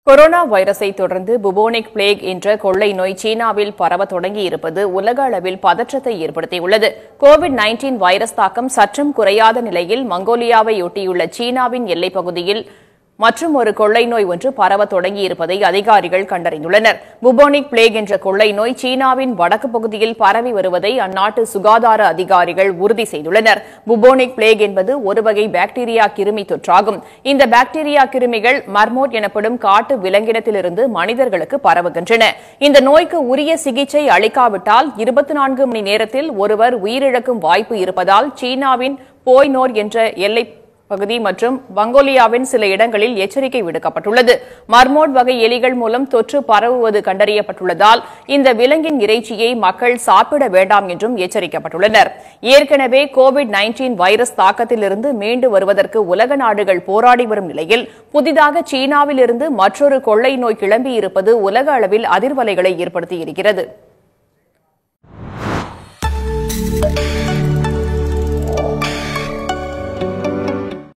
corona வைரஸை தொடர்ந்து bubonic plague என்ற கொள்ளை நோய் சீனாவில் பரவ தொடங்கியிருப்பது உலக அளவில் பதற்றத்தை ஏற்படுத்தியுள்ளது கோவிட் 19 வைரஸ் தாக்கம் சற்றும் குறையாத நிலையில் மங்கோலியாவையொட்டியுள்ள சீனாவின் எல்லைப் பகுதியில் மற்றும் ஒரு கொள்ளை நோய் ஒன்று பரவ தொடங்கியிருப்பதை அதிகாரிகள் கண்டறிந்துள்ளனர் புபோனிக் பிளேக் என்ற கொள்ளை நோய் சீனாவின் வடக்கு பகுதியில் பரவி வருவதை அந்நாட்டு சுகாதார அதிகாரிகள் உறுதி செய்துள்ளனர் புபோனிக் பிளேக் என்பது ஒரு வகை பாக்டீரியா கிருமி தொற்றாகும் இந்த பாக்டீரியா கிருமிகள் மர்மோட் எனப்படும் காட்டு விலங்கினத்திலிருந்து மனிதர்களுக்கு பரவுகின்றன இந்த நோய்க்கு உரிய சிகிச்சை அளிக்காவிட்டால் இருபத்தி நான்கு மணி நேரத்தில் ஒருவர் உயிரிழக்கும் வாய்ப்பு இருப்பதால் சீனாவின் போய்னோர் என்ற எல்லை பகுதி மற்றும் மங்கோலியாவின் சில இடங்களில் எச்சரிக்கை விடுக்கப்பட்டுள்ளது மர்மோட் வகை எலிகள் மூலம் தொற்று பரவுவது கண்டறியப்பட்டுள்ளதால் இந்த விலங்கின் இறைச்சியை மக்கள் சாப்பிட வேண்டாம் என்றும் எச்சரிக்கப்பட்டுள்ளனர் ஏற்கனவே கோவிட் 19 வைரஸ் தாக்கத்திலிருந்து மீண்டு வருவதற்கு உலக நாடுகள் போராடி வரும் நிலையில் புதிதாக சீனாவிலிருந்து மற்றொரு கொள்ளை நோய் கிளம்பியிருப்பது உலக அளவில் அதிர்வலைகளை ஏற்படுத்தியிருக்கிறது